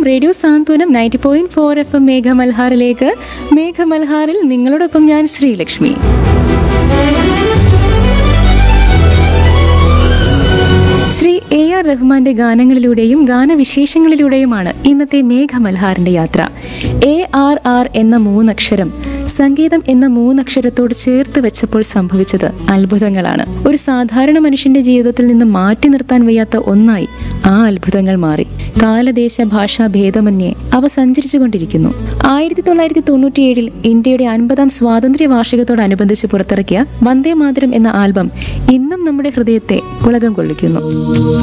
radio Santhwanam ninety point four F M മേഘമൽഹാറിലേക്ക് മേഘമൽഹാറിൽ നിങ്ങളോടൊപ്പം ഞാൻ ശ്രീലക്ഷ്മി ശ്രീ എ ആർ റഹ്മാന്റെ ഗാനങ്ങളിലൂടെയും ഗാനവിശേഷങ്ങളിലൂടെയുമാണ് ഇന്നത്തെ മേഘമൽഹാറിന്റെ യാത്ര എ ആർ ആർ എന്ന മൂന്നക്ഷരം സംഗീതം എന്ന മൂന്നക്ഷരത്തോട് ചേർത്ത് വെച്ചപ്പോൾ സംഭവിച്ചത് അത്ഭുതങ്ങളാണ് ഒരു സാധാരണ മനുഷ്യന്റെ ജീവിതത്തിൽ നിന്ന് മാറ്റി നിർത്താൻ വയ്യാത്ത ഒന്നായി ആ അത്ഭുതങ്ങൾ മാറി കാലദേശ ഭാഷാ ഭേദമന്യേ അവ സഞ്ചരിച്ചുകൊണ്ടിരിക്കുന്നു ആയിരത്തി തൊള്ളായിരത്തി തൊണ്ണൂറ്റിയേഴിൽ ഇന്ത്യയുടെ അൻപതാം സ്വാതന്ത്ര്യ വാർഷികത്തോടനുബന്ധിച്ച് പുറത്തിറക്കിയ വന്ദേ മാതരം എന്ന ആൽബം ഇന്നും നമ്മുടെ ഹൃദയത്തെ പുളകം കൊള്ളിക്കുന്നു